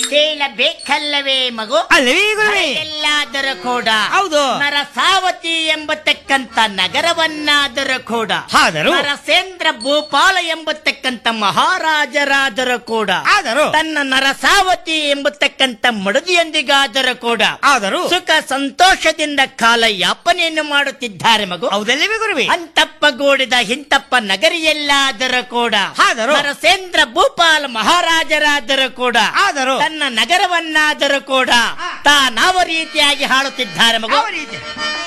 ಕೇಳಬೇಕಲ್ಲವೇ ಮಗು ಅಲ್ಲವೇ ಗುರುವೇ ಎಲ್ಲಾದರೂ ಕೂಡ ಹೌದು. ನರಸಾವತಿ ಎಂಬತಕ್ಕಂತ ನಗರವನ್ನಾದರೂ ಕೂಡ ಆದರೂ ನರಸೇಂದ್ರ ಭೂಪಾಲ ಎಂಬತಕ್ಕಂತ ಮಹಾರಾಜರಾದರೂ ಕೂಡ ಆದರೂ ತನ್ನ ನರಸಾವತಿ ಎಂಬತಕ್ಕಂತ ಮಡದಿಯೊಂದಿಗಾದರೂ ಕೂಡ ಆದರೂ ಸುಖ ಸಂತೋಷದಿಂದ ಕಾಲ ಯಾಪನೆಯನ್ನು ಮಾಡುತ್ತಿದ್ದಾರೆ ಮಗು ಹೌದಲ್ಲವೇ ಗುರುವೇ ಅಂತಪ್ಪಗೂಡಿದ ಹಿಂತಪ್ಪ ನಗರಿಯಲ್ಲಾದರೂ ಕೂಡ ಆದರೂ ನರಸೇಂದ್ರ ಭೂಪಾಲ ಮಹಾರಾಜರಾದರೂ ಕೂಡ ಆದರೂ ತನ್ನ ನಗರವನ್ನಾದರೂ ಕೂಡ ತಾನಾವ ರೀತಿಯಾಗಿ ಹಾಳುತ್ತಿದ್ದಾರೆ ಮಗು ಯಾವ ರೀತಿ